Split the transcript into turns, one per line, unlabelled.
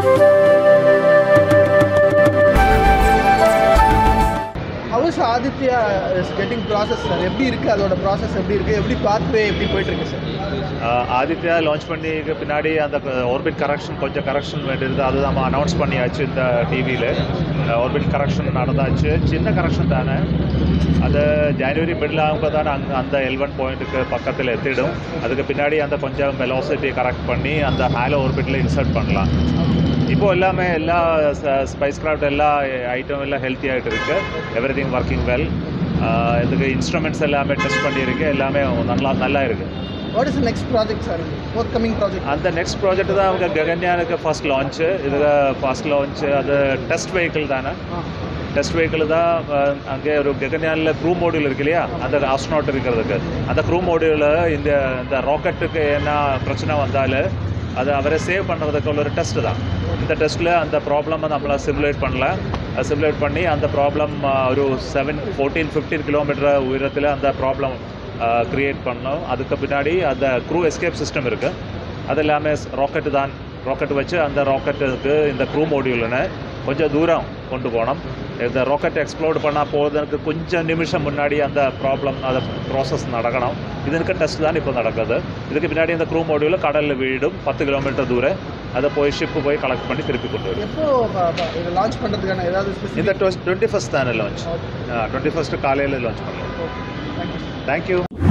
house Aditya is getting process sir எப்படி இருக்குது அதோட ப்ராசஸ் எப்படி இருக்குது எப்படி பாத்வே எப்படி போயிட்டுருக்கு சார்
ஆதித்யா லான்ச் பண்ணிக்கு பின்னாடி அந்த ஆர்பிட் கரெக்ஷன் கொஞ்சம் கரெக்ஷன் வேண்டியது அது நம்ம அனௌன்ஸ் பண்ணியாச்சு இந்த டிவியில் ஆர்பிட் கரெக்ஷன் நடந்தாச்சு சின்ன கரெக்ஷன் தானே அது ஜனவரி மிடில் ஆகும்போது தானே அங்கே அந்த எல் ஒன் பாயிண்ட்டுக்கு பக்கத்தில் எத்திடும் அதுக்கு பின்னாடி அந்த கொஞ்சம் வெலாசிட்டி கரெக்ட் பண்ணி அந்த ஹேலோ ஆர்பிட்டில் இன்சர்ட் பண்ணலாம் இப்போ எல்லாமே எல்லா ஸ்பைஸ் கிராஃப்ட் எல்லா ஐட்டம் எல்லாம் ஹெல்த்தி ஆகிட்டு இருக்கு எவ்ரி திங் ஒர்க்கிங் வெல் இதுக்கு இன்ஸ்ட்ருமெண்ட்ஸ் எல்லாமே டெஸ்ட் பண்ணியிருக்கு எல்லாமே நல்லா நல்லா இருக்குது
what is next project sir fourth coming project
அந்த நெக்ஸ்ட் ப்ராஜெக்ட் தான் அவங்க ககன்யானுக்கு ஃபர்ஸ்ட் லான்ச்சு இதுக்கு ஃபர்ஸ்ட் லான்ச்சு அது டெஸ்ட் வெஹிக்கிள் தானே டெஸ்ட் வெஹிக்கிள் தான் அஹ், அங்கே ஒரு ககன்யானில் க்ரூ மாடியூல் இருக்கு இல்லையா அந்த ஆஸ்ட்ரோனாட் இருக்கிறதுக்கு அந்த க்ரூ மாடியூலில் இந்த இந்த ராக்கெட்டுக்கு என்ன பிரச்சனை வந்தாலும் அது அவரை சேவ் பண்ணுறதுக்கு உள்ள ஒரு டெஸ்ட் தான் இந்த டெஸ்ட்டில் அந்த ப்ராப்ளமை நம்மளை சிமுலேட் பண்ணல சிமுலேட் பண்ணி அந்த ப்ராப்ளம் ஒரு செவன் ஃபோர்டீன் ஃபிஃப்டீன் கிலோமீட்டர் உயரத்தில் அந்த ப்ராப்ளம் க்ரியேட் பண்ணோம் அதுக்கு பின்னாடி அந்த க்ரூ எஸ்கேப் சிஸ்டம் இருக்குது அது எல்லாமே ராக்கெட்டு தான் ராக்கெட் வச்சு அந்த ராக்கெட்டுக்கு இந்த க்ரூ மாடியூல்னு கொஞ்சம் தூரம் கொண்டு போனோம் இந்த ராக்கெட் எக்ஸ்ப்ளோர்ட் பண்ணால் போகிறதுக்கு கொஞ்சம் நிமிஷம் முன்னாடி அந்த ப்ராப்ளம் அந்த ப்ராசஸ் நடக்கணும் இதுக்கு டெஸ்ட் தான் இப்போ நடக்குது இதுக்கு பின்னாடி இந்த க்ரூ மாடியூல் கடலில் வீடும் பத்து கிலோமீட்டர் தூரம் அதை போய் ஷிப்பு போய் கலெக்ட் பண்ணி திருப்பி கொண்டு வரும்
எப்போ ப- ப- இதை லான்ச் பண்ணுறதுக்கான ஏதாவது
இந்த
ஸ்பெசிஃபிக்
டுவெண்ட்டி ஃபஸ்ட் தானே லான்ச் டுவெண்ட்டி ஃபஸ்ட்டு காலையில் லான்ச் பண்ணலாம்
தேங்க்யூ
தேங்க்யூ